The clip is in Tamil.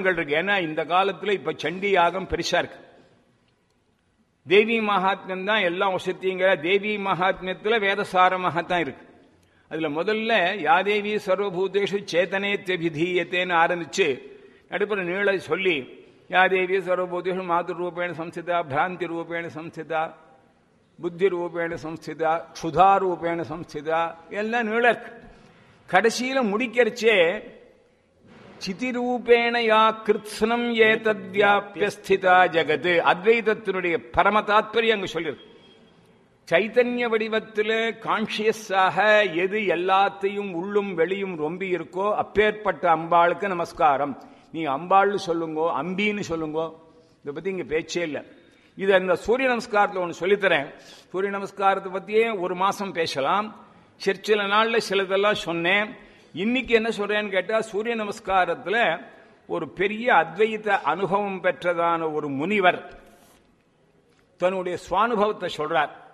யாகங்கள் இருக்கு ஏன்னா இந்த காலத்துல இப்ப சண்டி யாகம் பெருசா இருக்கு தேவி மகாத்மியம் தான் எல்லாம் வசத்திங்கிற தேவி மகாத்மியத்துல வேதசாரமாக தான் இருக்கு அதுல முதல்ல யாதேவி சர்வபூதேஷு சேதனே தெபிதீயத்தேன்னு ஆரம்பிச்சு நடுப்புற நீள சொல்லி யாதேவி சர்வபூதேஷு மாதுர் ரூபேண சம்ஸ்திதா பிராந்தி ரூபேண சம்ஸ்திதா புத்தி ரூபேண சம்ஸ்திதா க்ஷுதா ரூபேண சம்ஸ்திதா எல்லாம் நீள இருக்கு கடைசியில முடிக்கிறச்சே சிதிரூபேண யா கிருத்ஸ்னம் ஏதத்வியாபியஸ்திதா ஜெகத் அத்வைதத்தினுடைய பரம தாத்பரியம் அங்கு சொல்லிருக்கு சைத்தன்ய வடிவத்தில் கான்சியஸாக எது எல்லாத்தையும் உள்ளும் வெளியும் ரொம்பி இருக்கோ அப்பேற்பட்ட அம்பாளுக்கு நமஸ்காரம் நீ அம்பாள்னு சொல்லுங்கோ அம்பின்னு சொல்லுங்கோ இதை பத்தி இங்க பேச்சே இல்லை இது அந்த சூரிய நமஸ்காரத்தில் ஒன்று சொல்லித்தரேன் சூரிய நமஸ்காரத்தை பத்தியே ஒரு மாசம் பேசலாம் சரி சில நாள்ல சிலதெல்லாம் சொன்னேன் இன்னைக்கு என்ன சொல்றேன்னு கேட்டா சூரிய நமஸ்காரத்துல ஒரு பெரிய அத்வைத அனுபவம் பெற்றதான ஒரு முனிவர் தன்னுடைய சுவானுபவத்தை சொல்றார்